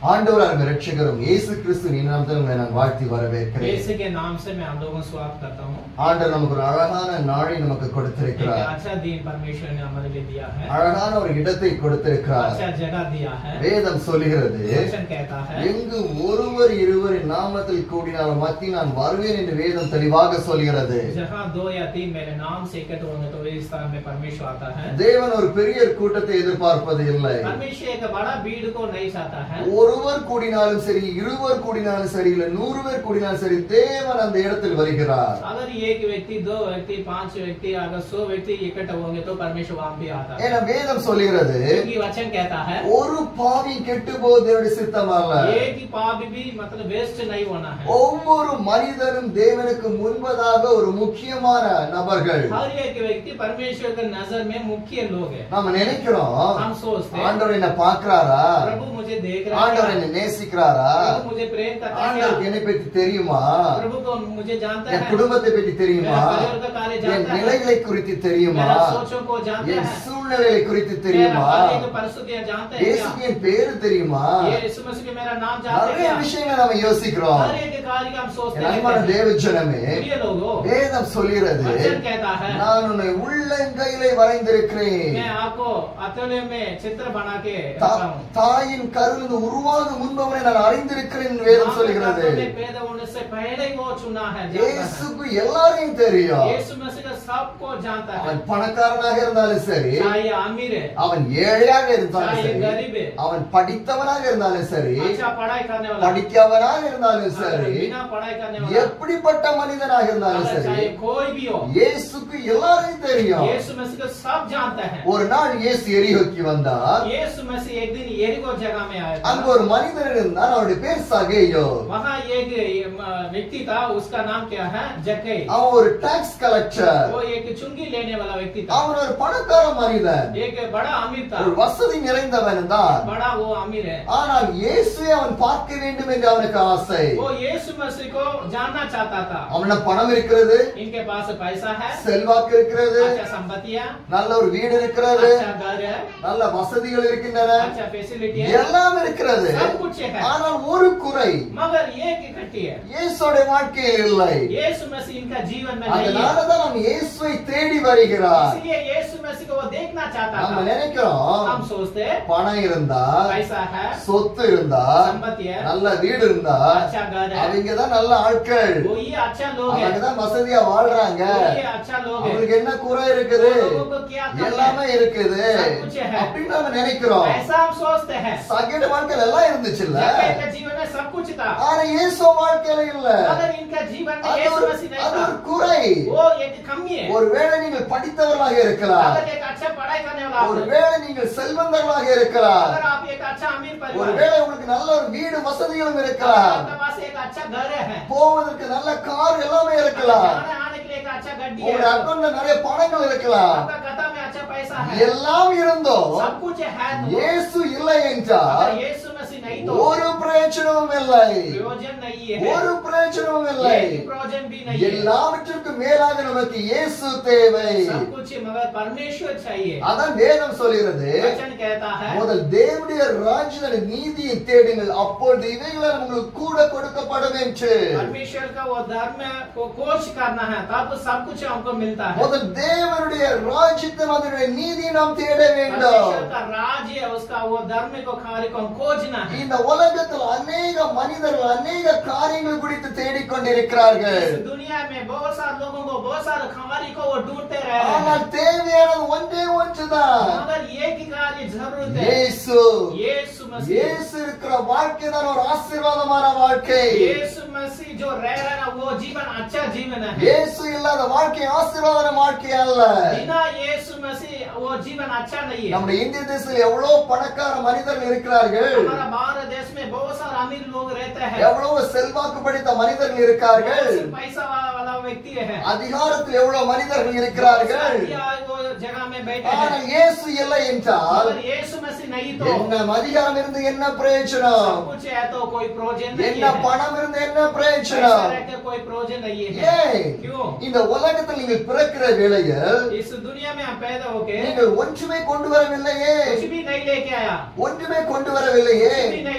ஆண்டவராக ரட்சகரும் இயேசு கிறிஸ்து நாமத்தில் உங்களை நான் வாழ்த்தி வரவேற்கிறேன் यीशु के नाम से मैं आप लोगों को स्वागत करता हूँ ஆண்டவர் நமக்கு ஒரு அழகான நாளை நமக்கு एक கொடுத்திருக்கிறார் अच्छा दिन परमेश्वर ने हमारे लिए दिया है அழகான ஒரு இடத்தை கொடுத்திருக்கிறார் अच्छा जगह दिया है வேதம் சொல்லுகிறது वचन कहता है எங்கு ஒருவர் இருவரின் நாமத்தில் கூடினாலும் மத்தி நான் வருவேன் என்று வேதம் தெளிவாக சொல்கிறது जहाँ दो या तीन मेरे नाम से एकत्र होंगे तो इस तरह में परमेश्वर आता है தேவன் ஒரு பெரிய கூட்டத்தை எதிர்பார்ப்பது இல்லை परमेश्वर एक बड़ा भीड़ को नहीं चाहता है ஒருவர் கூடினாலும் சரி இருவர் கூடினாலும் சரி இல்ல நூறு பேர் கூடினாலும் சரி தேவன் அந்த இடத்தில் வருகிறார் अगर एक व्यक्ति दो व्यक्ति पांच व्यक्ति अगर सौ व्यक्ति इकट्ठा होंगे तो परमेश्वर वहां भी आता है ஏன்னா வேதம் சொல்லுகிறது क्योंकि वचन कहता है ஒரு பாவி கெட்டு போவதோட சித்தம் அல்ல एक ही पाप भी मतलब वेस्ट नहीं होना है ஒவ்வொரு மனிதனும் தேவனுக்கு முன்பதாக ஒரு முக்கியமான நபர்கள் हर एक व्यक्ति परमेश्वर के नजर में मुख्य लोग है நாம நினைக்கிறோம் हम सोचते हैं ஆண்டவர் என்ன பாக்குறாரா प्रभु मुझे देख रहा ஆண்டவர் है என்ன நேசிக்கிறாரா प्रभु मुझे प्रेम करता है ஆண்டவருக்கு என்னை பற்றி தெரியுமா प्रभु को मुझे जानता என் है குடும்பத்தை பற்றி தெரியுமா मेरा परिवार का कार्य என் जानता है நிலைகளை குறித்து தெரியுமா मेरा सोचों को जानता என் है சூழ்நிலைகளை குறித்து मेरा தெரியுமா कार्य की परिस्थितियां जानता है क्या இயேசுக்கு என் பேரு தெரியுமா ये यीशु मसीह के मेरा नाम जानते हैं நிறைய क्या விஷயங்களை நம்ம யோசிக்கிறோம் हर एक कार्य का हम सोचते என் அன்பான हैं தேவ ஜனமே प्रिय लोगों வேதம் சொல்கிறது वचन कहता है நான் உன்னை உள்ளங்கையிலே வரைந்திருக்கிறேன் मैं आपको अतुल्य में चित्र बना के தா- रखा हूँ தாயின் கருவிலிருந்து உருவாக முன்பவனை நான் அறிந்திருக்கிறேன் என்று வேதம் माँ के சொல்கிறது गर्भ में पैदा होने से पहले ही वो चुना है जानता है இயேசுக்கு எல்லாரையும் தெரியும் यीशु मसीह का सबको जानता है அவன் பணக்காரனாக இருந்தாலும் சரி चाहे अमीर है அவன் ஏழையாக இருந்தாலும் चाहे சரி गरीब है அவன் படித்தவனாக இருந்தாலும் சரி अच्छा पढ़ाई करने वाला படிக்காதவனாக இருந்தாலும் अगर சரி बिना पढ़ाई करने वाला எப்படிப்பட்ட மனிதனாக இருந்தாலும் अगर சரி चाहे कोई भी हो இயேசுக்கு எல்லாரையும் தெரியும் यीशु मसीह को सब जानता है ஒரு நாள் இயேசு எரிகோக்கி வந்தார் यीशु मसीह एक दिन यरीको जगह में आया அங்க था ஒரு மனிதன் இருந்தார் அவருடைய பேர் சகேயோ वहाँ एक अ, व्यक्ति था उसका नाम क्या है जक्कई அவன் ஒரு டாக்ஸ் கலெக்டர் वो एक चुंगी लेने वाला व्यक्ति था அவன் ஒரு பணக்கார மனிதன் एक बड़ा अमीर था ஒரு வசதி நிறைந்தவன் தான் बड़ा वो अमीर है ஆனால் இயேசுவை அவன் பார்க்க வேண்டும் என்று அவனுக்கு ஆசை वो यीशु मसीह को जानना चाहता था அவன பணம் இருக்கிறது इनके पास पैसा है செல்வாக்கு இருக்கிறது अच्छा संपत्तियां நல்ல ஒரு வீடு இருக்கிறது अच्छा घर है நல்ல வசதிகள் இருக்கின்றன अच्छा फैसिलिटी है எல்லாம் இருக்கிறது सब कुछ है ஆனால் ஒரு குறை मगर एक इकट्ठी है இயேசுடைய வாழ்க்கையில் இல்லை यीशु मसीह इनका जीवन में नहीं है அதனாலதான் நாம் இயேசுவை தேடி வருகிறார் इसलिए यीशु मसीह को वो देखना चाहता நம்ம था நினைக்கிறோம் हम सोचते हैं பணம் இருந்தா पैसा है சொத்து இருந்தா संपत्ति है நல்ல வீடு இருந்தா अच्छा घर है அவங்க தான் நல்ல ஆட்கள் वो ये अच्छा लोग है அவங்க தான் வசதியா வாழ்றாங்க वो ये अच्छा लोग है அவங்களுக்கு என்ன குறை இருக்குது वो लोगों को क्या कमी है? எல்லாமே இருக்குது सब कुछ है। அப்படின்னு நம்ம நினைக்கிறோம் ऐसा हम सोचते हैं சகேட வாழ்க்கையில எல்லாம் இருந்துச்சுல்ல जक्कई का जीवन में सब कुछ था ஆனா இயேசு வாழ்க்கையில இல்ல मगर इनका जीवन में அது यीशु ஒரு मसीह नहीं அது था ஒரு குறை वो एक कमी है ஒருவேளை நீங்கள் படித்தவர்களாக இருக்கலாம் अगर एक अच्छा पढ़ाई करने वाला आप हैं, ஒருவேளை நீங்கள் செல்வந்தர்களாக இருக்கலாம் अगर आप एक अच्छा अमीर परिवार हैं, ஒருவேளை உங்களுக்கு நல்ல ஒரு வீடு வசதிகளும் இருக்கலாம் आपके पास एक अच्छा घर है போவதற்கு நல்ல கார் எல்லாமே இருக்கலாம் जाने आने के लिए एक अच्छा गड्डी है உங்களுடைய அக்கௌண்ட்ல நிறைய பணங்கள் இருக்கலாம் आपका खाता में अच्छा पैसा है எல்லாம் இருந்தோம் सब कुछ है तो இயேசு இல்லை என்றால் अगर यीशु मसीह नहीं तो ஒரு பிரயோஜனமும் இல்லை प्रयोजन नहीं है ஒரு பிரயோஜனமும் இல்லை एक प्रयोजन भी नहीं है எல்லாவற்றிற்கும் மேலாக நமக்கு இயேசு தேவை सब कुछ मगर परमेश्वर चाहिए அதான் வேதம் சொல்கிறது वचन कहता है முதல் தேவனுடைய ராஜ்ய நீதியை தேடுங்கள் அப்பொழுது இவைகளை உங்களுக்கு கூட கொடுக்கப்படும் என்று परमेश्वर का वो धर्म को खोज करना है तब सब कुछ हमको मिलता है முதல் தேவனுடைய ராஜ்யத்தை அதனுடைய நீதியை நாம் தேட வேண்டும் परमेश्वर का राज्य है उसका वो धर्म को कार्य को हम खोजना है இந்த உலகத்தில் அநேக மனிதர்கள் அநேக காரியங்கள் குறித்து தேடிக்கொண்டிருக்கிறார்கள் इस दुनिया में बहुत सारे लोगों को बहुत सारे खारी को वो ढूंढते रहे ஆனால் हैं தேவையானது ஒன்றே ஒன்றுதான் मगर एक ही कार्य जरूरत है இயேசு यीशु मसीह இயேசு இருக்கிற வாழ்க்கை தான் ஒரு ஆசீர்வாதமான வாழ்க்கை यीशु मसीह जो रह रहा है ना वो जीवन अच्छा जीवन है இயேசு இல்லாத வாழ்க்கை ஆசீர்வாதமான வாழ்க்கை அல்ல बिना यीशु मसीह वो जीवन अच्छा नहीं है நம்முடைய இந்திய தேசத்தில் எவ்வளவு பணக்கார மனிதர்கள் இருக்கிறார்கள் हमारा भारत देश में बहुत सारे अमीर लोग रहते हैं எவ்வளவு செல்வாக்கு படித்த மனிதர்கள் இருக்கார்கள் बहुत से पैसा वाला वाला व्यक्ति है அதிகாரத்தில் எவ்வளவு மனிதர்கள் இருக்கிறார்கள் या वो जगह में बैठे ஆனால் हैं இயேசு இல்லை என்றால் अगर यीशु मसीह नहीं तो என்ன அதிகாரம் இருந்து என்ன பிரயோஜனம் सब कुछ है तो कोई प्रोजन नहीं என்ன है பணம் இருந்து என்ன पैसा பிரயோஜனம் रह के कोई प्रोजन नहीं है ஏன் क्यों இந்த உலகத்தில் நீங்கள் பிறக்கிற வேளையில் इस दुनिया में हम पैदा होके நீங்கள் ஒன்றுமே கொண்டு வரவில்லையே कुछ भी नहीं लेके आया ஒன்றுமே கொண்டு வரவில்லையே कुछ भी नहीं लेके இந்த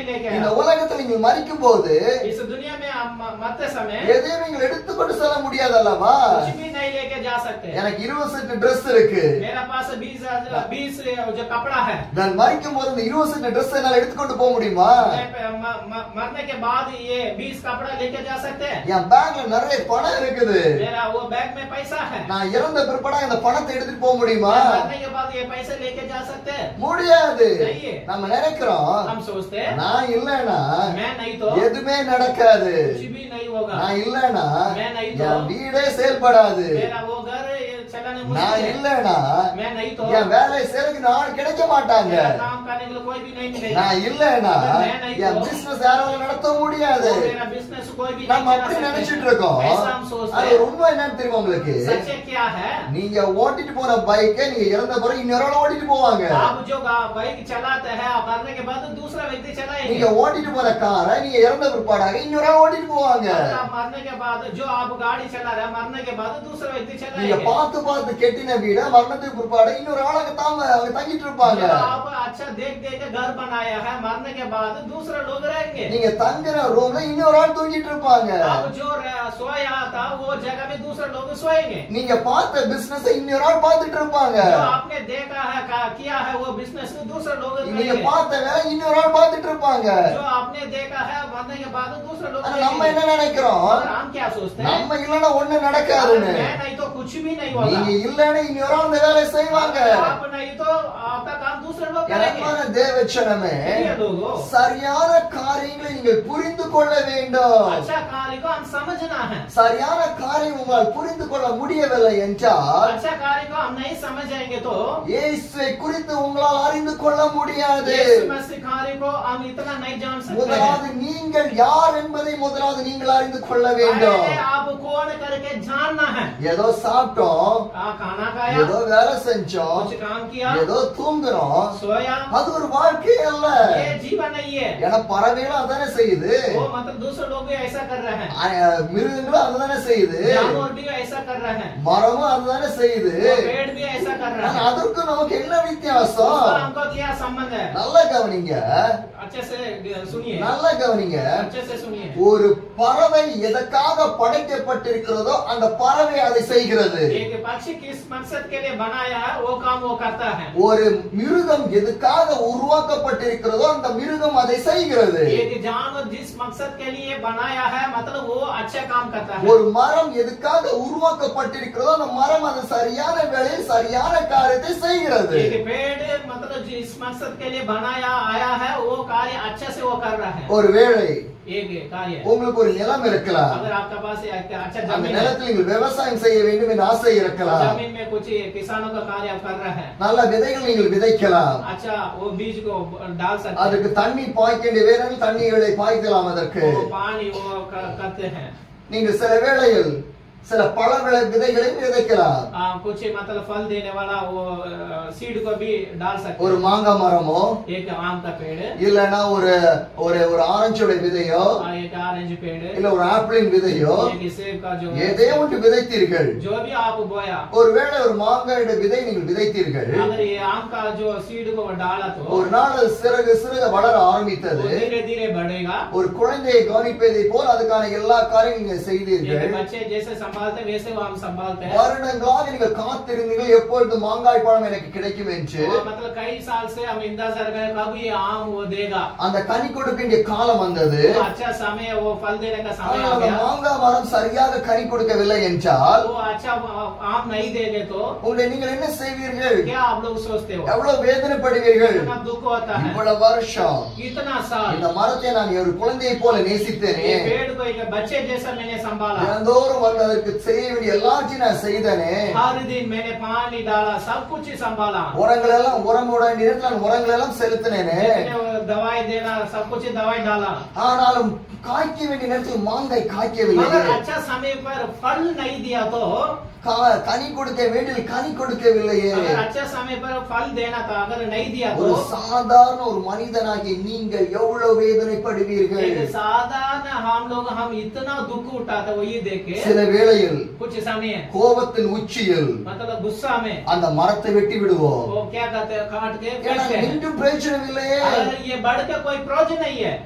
இந்த உலகத்துல நீங்க மறிக்கும் போது इस दुनिया में हम म- मरते समय எதையும் நீங்கள் எடுத்துக்கொண்டு செல்ல முடியாது அல்லவா कुछ भी नहीं लेके जा सकते எனக்கு இருபது செட்டு ட்ரெஸ் இருக்கு मेरा पास बीस बीस जो कपड़ा है நான் மறிக்கும் போது இந்த இருபது செட்டு ட்ரெஸ் என்னால எடுத்துக்கொண்டு போக முடியுமா मैं प- म- म- मरने के बाद ये बीस कपड़ा लेके जा सकते हैं என் பேங்க்ல நிறைய பணம் இருக்குது मेरा वो बैग में पैसा है நான் இறந்த பிற்பாடா இந்த பணத்தை எடுத்துட்டு போக முடியுமா मैं मरने के बाद ये पैसे लेके जा सकते हैं முடியாது नहीं। நம்ம நினைக்கிறோம் हम सोचते हैं நான் இல்லைன்னா मैं नहीं तो எதுவுமே நடக்காது कुछ भी नहीं होगा நான் இல்லைன்னா मैं नहीं तो என் வீடே செயல்படாது मेरा वो घर ये चलाने நான் मुश्किल है இல்லைன்னா मैं नहीं तो என் வேலை செய்யறதுக்கு நாள் கிடைக்க மாட்டாங்க मेरा काम करने के लिए कोई भी नहीं मिलेगा நான் இல்லைன்னா मैं नहीं என் तो பிசினஸ் யாராலும் நடத்த முடியாது वो मेरा बिजनेस कोई भी நம்ம नहीं அப்படி चला நினைச்சிட்டு सकते இருக்கோம் ऐसा हम सोचते அது हैं ஒரு உண்மை என்னன்னு தெரியுமா உங்களுக்கு सच्चे क्या है நீங்க ஓட்டிட்டு போன பைக்கை நீங்க இறந்த பிறகு இன்னொரு ஆள் ஓட்டிட்டு போவாங்க आप जो गा- बाइक चलाते हैं आप मरने के बाद दूसरा व्यक्ति चलाएंगे நீங்க ஓட்டிட்டு போன காரை நீங்க இறந்த பிற்பாடாக இன்னொரு ஆள் ஓட்டிட்டு போவாங்க अगर आप मरने के बाद जो आप गाड़ी चला रहे हैं मरने के बाद दूसरा व्यक्ति நீங்க चलाएंगे பார்த்து பார்த்து கெட்டின வீட மரணத்துக்கு பிற்பாடு இன்னொரு ஆளுங்க தாங்க அவங்க தங்கிட்டு இருப்பாங்க जो आप अच्छा देख देख के घर बनाया है मरने के बाद दूसरे लोग रहेंगे நீங்க தங்குற ரூம்ல இன்னொரு ஆள் தூங்கிட்டு இருப்பாங்க आप जो रह- सोया था वो जगह में दूसरे लोग सोएंगे நீங்க பார்த்த பிசினஸ் இன்னொரு ஆள் பார்த்துட்டு இருப்பாங்க जो आपने देखा है का- किया है वो बिजनेस दूसरे लोग நீங்க करेंगे பார்த்த வேலை இன்னொரு ஆள் பார்த்துட்டு இருப்பாங்க जो आपने देखा है मरने के बाद दूसरे लोग ஆனா நம்ம करेंगे। என்ன நினைக்கிறோம் और हम क्या सोचते हैं நம்ம இல்லைன்னா ஒண்ணு अगर நடக்காதுன்னு मैं नहीं तो कुछ भी नहीं होगा நீங்க இல்லைன்னா இன்னொரு ஆள் அந்த வேலையை செய்வாங்க अगर आप नहीं तो आपका काम दूसरे लोग करेंगे எனக்கான தேவச்சனமே प्रिय लोगों சரியான காரியங்களை நீங்கள் புரிந்து கொள்ள வேண்டும் अच्छा कार्य को हम समझना है சரியான காரியம் உங்களால் புரிந்து கொள்ள முடியவில்லை என்றால் अच्छा कार्य को हम नहीं समझेंगे तो இயேசுவை குறித்து உங்களால் அறிந்து கொள்ள முடியாது यीशु मसीह कार्य को हम इतना नहीं जान सकते हैं முதலாவது நீங்கள் யார் என்பதை முதலாவது நீங்கள் அறிந்து கொள்ள வேண்டும் पहले आप कौन करके जानना है ஏதோ சாப்பிட்டோம் आ, खाना खाया ஏதோ வேலை செஞ்சோம் कुछ काम किया ஏதோ தூங்குறோம் सोया அது ஒரு வாழ்க்கை அல்ல ये जीवन नहीं है ஏன்னா பறவைகளும் அதானே செய்யுது वो मतलब दूसरे लोग भी ऐसा कर रहे हैं அஹ், மிருகங்களும் அதுதானே செய்யுது जानवर भी ऐसा कर रहे हैं மரமும் அதுதானே செய்யுது वो पेड़ भी ऐसा कर रहे ஆனா हैं அதற்கும் நமக்கு என்ன उसका வித்தியாசம் हमको क्या संबंध है நல்லா கவனிங்க अच्छे से सुनिए நல்லா கவனிங்க अच्छे से सुनिए ஒரு பறவை எதற்காக படைக்கப்பட்டிருக்கிறதோ அந்த பறவை அதை செய்கிறது एक पक्षी किस मकसद के लिए बनाया है वो काम वो करता है ஒரு மிருகம் எதுக்காக உருவாக்கப்பட்டிருக்கிறதோ அந்த மிருகம் அதை செய்கிறது एक जानवर जिस मकसद के लिए बनाया है मतलब वो अच्छा काम करता है ஒரு மரம் எதுக்காக உருவாக்கப்பட்டிருக்கிறதோ அந்த மரம் அது சரியான வேளையில் சரியான காரியத்தை செய்கிறது एक पेड़ मतलब जिस मकसद के लिए बनाया आया है वो कार्य अच्छे से वो कर रहा है ஒரு வேளை एक कार्य உங்களுக்கு ஒரு நிலம் இருக்கலாம் अगर आपके पास एक अच्छा அந்த जमीन है நிலத்தில் நீங்கள் விவசாயம் செய்ய வேண்டும் என்று ஆசை இருக்கலாம் जमीन में कुछ किसानों का कार्य आप कर रहे हैं நல்ல விதைகள் நீங்கள் விதைக்கலாம் अच्छा वो बीज को डाल सकते அதுக்கு தண்ணி பாய்க்க வேண்டிய வேறு தண்ணிகளை பாய்க்கலாம் அதற்கு हैं वो पानी वो क- करते हैं நீங்கள் சில வேளையில் சில பழ விளை விதைகளை விதைக்கலாம் आ, कुछ मतलब फल देने वाला वो सीड को भी डाल सकते ஒரு हैं மாங்காய் மரமோ एक आम का पेड़ இல்லைன்னா ஒரு ஒரு ஒரு ஆரஞ்சோட விதையோ और एक ऑरेंज पेड़ இல்ல ஒரு ஆப்பிளின் விதையோ एक सेब का जो ஏதே ஒன்று விதைத்தீர்கள் जो भी आप बोया ஒருவேளை ஒரு மாங்காயோட விதை நீங்கள் விதைத்தீர்கள் अगर ये आम का जो सीड को डाला तो ஒரு நாள் அது சிறகு சிறுக வளர वो ஆரம்பித்தது धीरे धीरे बढ़ेगा ஒரு குழந்தையை கவனிப்பதை போல் அதுக்கான எல்லா காரியம் நீங்க एक செய்தீர்கள் बच्चे जैसे संभालते हैं, वैसे वो हम संभालते हैं வருடங்களாக நீங்கள் காத்திருந்தீர்கள் எப்பொழுது மாங்காய் பழம் எனக்கு கிடைக்கும் என்று वो मतलब कई साल से हम इंतजार कर कब ये आम वो देगा அந்த கனி கொடுக்க வேண்டிய காலம் வந்தது वो अच्छा समय वो फल देने का समय ஆனால் आ அந்த गया மாங்காய் மரம் சரியாக கனி கொடுக்கவில்லை என்றால் वो अच्छा आम नहीं देंगे तो உங்களை நீங்கள் என்ன செய்வீர்கள் क्या आप लोग सोचते हो எவ்வளவு வேதனைப்படுவீர்கள் इतना दुख होता है இவ்வளவு வருஷம் इतना साल இந்த மரத்தை நான் ஒரு குழந்தையை போல நேசித்தேனே ये पेड़ को एक बच्चे जैसा मैंने संभाला தினந்தோறும் வந்து அதற்கு செய்ய வேண்டிய எல்லாத்தையும் நான் செய்தனே हर दिन मैंने पानी डाला सब कुछ ही संभाला உரங்கள் எல்லாம் உரம் விட வேண்டிய நேரத்தில் நான் உரங்கள் எல்லாம் செலுத்தினேனே जितने वो दवाई देना सब कुछ ही दवाई डाला ஆனாலும் காய்க்க வேண்டிய நேரத்தில் மாங்காய் காய்க்கவில்லை मगर अच्छा समय पर फल नहीं दिया तो கா- கனி கொடுக்க வேண்டிய கனி கொடுக்கவில்லையே अगर अच्छा समय पर फल देना था अगर नहीं दिया ஒரு तो சாதாரண ஒரு மனிதனாகி நீங்கள் எவ்வளவு வேதனைப்படுவீர்கள் एक साधारण हम लोग हम इतना दुख उठाते वो ये देख के சில வேளையில் कुछ समय கோபத்தின் உச்சியில் मतलब गुस्सा में அந்த மரத்தை வெட்டி விடுவோம் वो क्या कहते हैं काट के ஏன்னா फेंकते हैं நின்றும் பிரயோஜனம் இல்லையே अगर ये बढ़ के कोई प्रयोजन नहीं है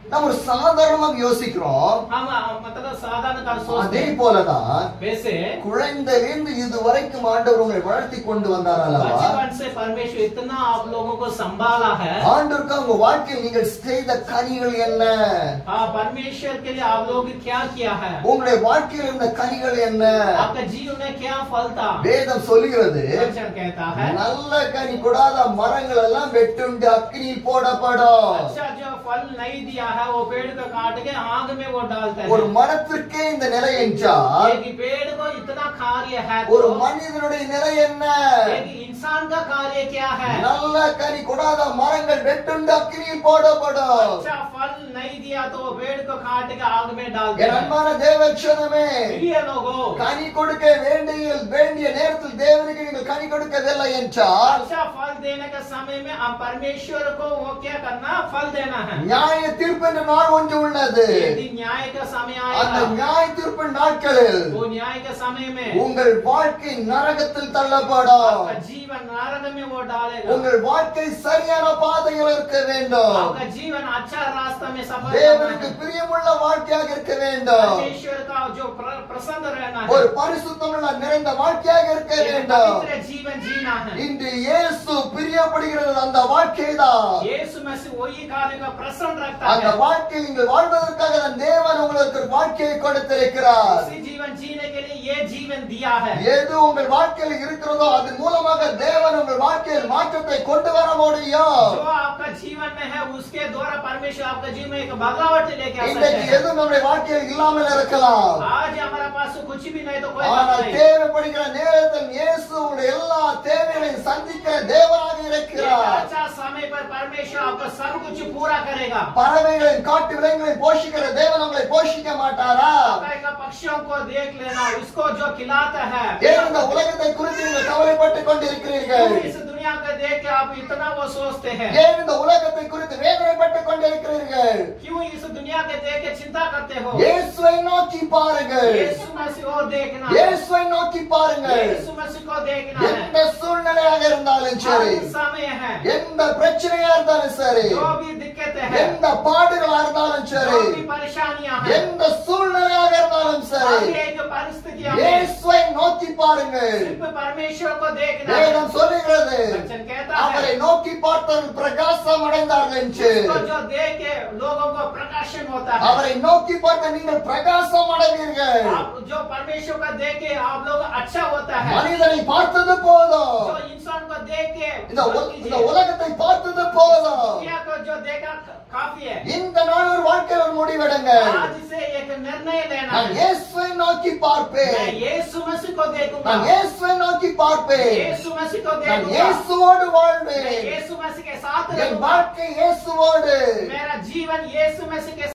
நம்ம ஒரு சாதாரணமாக யோசிக்கிறோம் हम मतलब साधारण कर அதே सोचते हैं போலதான் वैसे குழந்தையிலிருந்து இது வரைக்கும் ஆண்டவர் உங்களை வளர்த்தி கொண்டு வந்தார் அல்லவா बचपन से परमेश्वर इतना आप लोगों को संभाला है ஆண்டவருக்கு உங்க வாழ்க்கையில் நீங்கள் செய்த கனிகள் என்ன हाँ परमेश्वर के लिए आप लोगों ने क्या किया है உங்களுடைய வாழ்க்கையில் இருந்த கனிகள் என்ன आपका जीवन में क्या फल था வேதம் சொல்லுகிறது वचन कहता है நல்ல கனி கொடாத மரங்கள் எல்லாம் வெட்டுண்டு அக்னியில் போடப்படும் अच्छा जो फल नहीं दिया है वो पेड़ को काट के आग में वो डालता ஒரு है மரத்திற்கே இந்த நிலை என்றால் एक पेड़ को इतना कार्य है ஒரு तो மனிதனுடைய நிலை என்ன एक इंसान का कार्य क्या है நல்ல கனி கொடாத மரங்கள் வெட்டுண்டு அக்னியில் போடப்படும் अच्छा फल नहीं दिया तो वो पेड़ को काट के आग में डालते என் हैं அன்பான தேவக்ஷணமே प्रिय लोगों கனி கொடுக்க வேண்டிய வேண்டிய நேரத்தில் தேவனுக்கு நீங்கள் கனி கொடுக்கவில்லை என்றால் अच्छा फल देने के समय में हम परमेश्वर को वो क्या करना फल देना है நியாய தீர்ப்பு என்ற நாள் ஒன்று உள்ளது एक दिन न्याय का समय அந்த आएगा நியாய தீர்ப்பு நாட்களில் वो न्याय के समय में உங்கள் வாழ்க்கை நரகத்தில் தள்ளப்படும் आपका जीवन नरक में वो डालेगा உங்கள் வாழ்க்கை சரியான பாதையில் இருக்க வேண்டும் आपका जीवन अच्छा रास्ता में सफल தேவனுக்கு करना है பிரியமுள்ள வாழ்க்கையாக இருக்க வேண்டும் परमेश्वर का जो प्र- प्रसन्न रहना ஒரு है பரிசுத்தமுள்ள நிறைந்த வாழ்க்கையாக இருக்க एक வேண்டும் पवित्र जीवन जीना है இன்று இயேசு பிரியப்படுகிறது அந்த வாழ்க்கை தான் यीशु मसीह वही कार्य का प्रसन्न रखता அந்த है வாழ்க்கையில் நீங்கள் வாழ்வதற்காக தான் தேவன் உங்களுக்கு ஒரு வாழ்க்கையை கொடுத்திருக்கிறார் उसी जीवन जीने के लिए ये जीवन दिया है எது உங்கள் வாழ்க்கையில் இருக்கிறதோ அதன் மூலமாக தேவன் உங்கள் வாழ்க்கையில் மாற்றத்தை கொண்டு வர முடியும் जो आपका जीवन में है उसके द्वारा परमेश्वर आपका जीवन में एक बदलावट लेके आ सकते இன்றைக்கு हैं எதுவும் நம்முடைய வாழ்க்கையில் இல்லாமல் இருக்கலாம் आज हमारे पास कुछ भी नहीं तो कोई बात ஆனால் नहीं தேவைப்படுகிற நேரத்தில் இயேசு உங்களுடைய எல்லா தேவைகளையும் சந்திக்கிற தேவனாக एक இருக்கிறார் अच्छा समय पर परमेश्वर आपका सब कुछ पूरा करेगा பறவைகளின் காட்டு விலங்குகளை போஷிக்கிற தேவன் உங்களை போஷிக்க மாட்டாரா आपका एक पक्षियों को देख लेना उसको जो खिलाता है ஏன் இந்த உலகத்தை குறித்து நீங்கள் கவலைப்பட்டுக் கொண்டிருக்கிறீர்கள் क्यों इस दुनिया को देख के आप इतना वो सोचते हैं ஏன் இந்த உலகத்தை குறித்து வேதனைப்பட்டுக் கொண்டிருக்கிறீர்கள் क्यों इस दुनिया के देख के चिंता करते हो இயேசுவை நோக்கி பாருங்கள் यीशु मसीह को देखना है இயேசுவை நோக்கி பாருங்கள் यीशु मसीह को देखना है எந்த சூழ்நிலையாக இருந்தாலும் சரி हर समय है எந்த பிரச்சனையா இருந்தாலும் சரி जो भी दिक्कतें हैं எந்த பாடுகளா இருந்தாலும் जो சரி भी परेशानियां हैं எந்த சூழ்நிலையாக இருந்தாலும் சரி हर एक परिस्थितियों में இயேசுவை நோக்கி பாருங்கள் सिर्फ परमेश्वर को देखना है வேதம் சொல்லுகிறது वचन कहता அவரை है நோக்கி பார்த்தவர்கள் பிரகாசம் அடைந்தார்கள் என்று उसको जो देख के लोगों को प्रकाशन होता है அவரை நோக்கி பார்த்த நீங்கள் பிரகாசம் அடைவீர்கள் आप जो परमेश्वर को देख के आप लोग अच्छा होता है மனிதனை பார்த்தது போதும் जो इंसान को देख के இந்த मत உல- இந்த कीजिए। உலகத்தை பார்த்தது போதும் दुनिया को जो देखा काफी है இந்த நாள் ஒரு வாழ்க்கையில் ஒரு முடிவெடுங்க आज से एक निर्णय लेना நான் है இயேசுவை நோக்கி मैं பார்ப்பேன் यीशु मसीह को देखूंगा நான் இயேசுவை நோக்கி பார்ப்பேன் यीशु मसीह को நான் देखूंगा இயேசுவோடு मैं வாழ்வேன் यीशु मसीह के साथ என் रहूंगा வாழ்க்கை இயேசுவோடு मेरा जीवन यीशु मसीह के